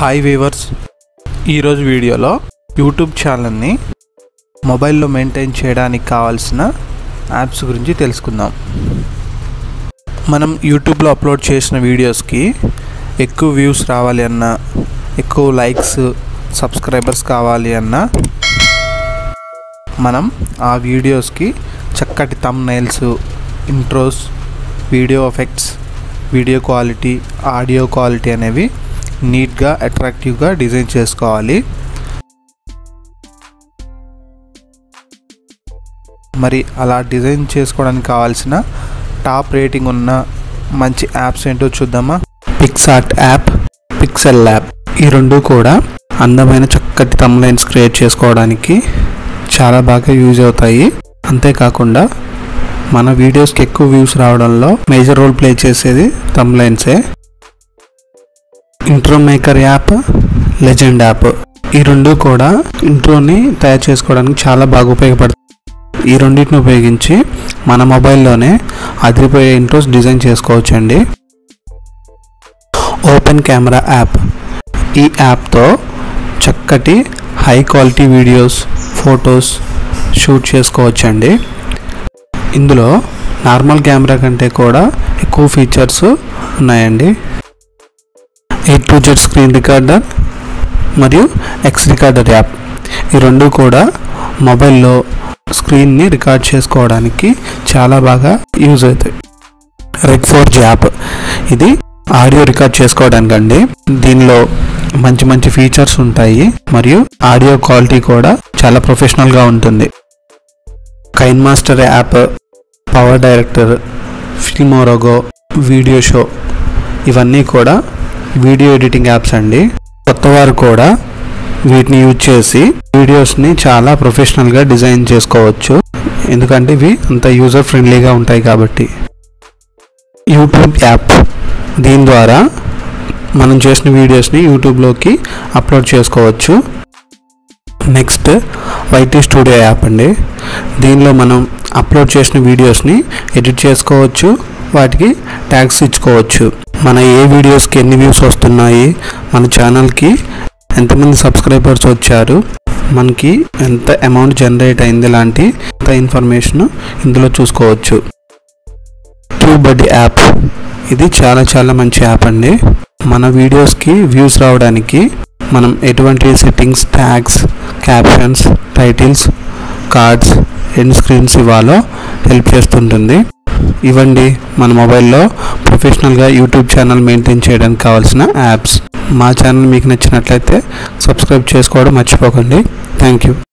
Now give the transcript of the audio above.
hi weavers ఈరోజు వీడియోలో YouTube ఛానల్ని మొబైల్లో మెయింటైన్ చేయడానికి కావాల్సిన యాప్స్ గురించి తెలుసుకుందాం మనం యూట్యూబ్లో అప్లోడ్ చేసిన వీడియోస్కి ఎక్కువ వ్యూస్ రావాలి అన్నా ఎక్కువ లైక్స్ సబ్స్క్రైబర్స్ కావాలి అన్నా మనం ఆ వీడియోస్కి చక్కటి thumbnails intros video effects video quality audio quality అనేవి నీట్గా అట్రాక్టివ్గా డిజైన్ చేసుకోవాలి మరి అలా డిజైన్ చేసుకోవడానికి కావాల్సిన టాప్ రేటింగ్ ఉన్న మంచి యాప్స్ ఏంటో చూద్దామా పిక్సార్ట్ యాప్ పిక్సెల్ ల్యాబ్ ఈ రెండు కూడా అందమైన చక్కటి తమ్లైన్స్ క్రియేట్ చేసుకోవడానికి చాలా బాగా యూజ్ అవుతాయి అంతేకాకుండా మన వీడియోస్కి ఎక్కువ వ్యూస్ రావడంలో మేజర్ రోల్ ప్లే చేసేది తమ్లైన్సే intro maker app Legend app ఈ రెండు కూడా ఇంట్రోని తయారు చేసుకోవడానికి చాలా బాగా ఉపయోగపడుతుంది ఈ రెండింటిని ఉపయోగించి మన మొబైల్లోనే అదిరిపోయే ఇంట్రోస్ డిజైన్ చేసుకోవచ్చండి ఓపెన్ కెమెరా యాప్ ఈ యాప్తో చక్కటి high quality videos photos shoot చేసుకోవచ్చండి ఇందులో నార్మల్ కెమెరా కంటే కూడా ఎక్కువ ఫీచర్స్ ఉన్నాయండి A to Z screen recorder మరియు ఎక్స్ రికార్డర్ యాప్ ఈ రెండు కూడా మొబైల్లో స్క్రీన్ని రికార్డ్ చేసుకోవడానికి చాలా బాగా యూజ్ అవుతాయి రెడ్ ఫోర్జ్ యాప్ ఇది ఆడియో రికార్డ్ చేసుకోవడానికండి దీనిలో మంచి మంచి ఫీచర్స్ ఉంటాయి మరియు ఆడియో క్వాలిటీ కూడా చాలా ప్రొఫెషనల్గా ఉంటుంది KineMaster app PowerDirector FilmoraGo VideoShow ఇవన్నీ కూడా వీడియో ఎడిటింగ్ యాప్స్ అండి కొత్త వారు కూడా వీటిని యూజ్ చేసి వీడియోస్ని చాలా ప్రొఫెషనల్గా డిజైన్ చేసుకోవచ్చు ఎందుకంటే ఇవి అంత యూజర్ ఫ్రెండ్లీగా ఉంటాయి కాబట్టి యూట్యూబ్ యాప్ దీని ద్వారా మనం చేసిన వీడియోస్ని యూట్యూబ్లోకి అప్లోడ్ చేసుకోవచ్చు నెక్స్ట్ వైటీ స్టూడియో యాప్ అండి దీనిలో మనం అప్లోడ్ చేసిన వీడియోస్ని ఎడిట్ చేసుకోవచ్చు వాటికి ట్యాగ్స్ ఇచ్చుకోవచ్చు మన ఏ వీడియోస్కి ఎన్ని వ్యూస్ వస్తున్నాయి మన ఛానల్కి ఎంతమంది సబ్స్క్రైబర్స్ వచ్చారు మనకి ఎంత అమౌంట్ జనరేట్ అయింది లాంటి అంత ఇన్ఫర్మేషన్ ఇందులో చూసుకోవచ్చు ట్యూబడి యాప్ ఇది చాలా చాలా మంచి యాప్ అండి మన వీడియోస్కి వ్యూస్ రావడానికి మనం ఎటువంటి settings tags captions titles cards end screens ఇవ్వాలో హెల్ప్ చేస్తుంటుంది ఇవ్వండి మన మొబైల్లో ప్రొఫెషనల్గా యూట్యూబ్ ఛానల్ మెయింటైన్ చేయడానికి కావాల్సిన యాప్స్ మా ఛానల్ మీకు నచ్చినట్లయితే సబ్స్క్రైబ్ చేసుకోవడం మర్చిపోకండి థ్యాంక్ యూ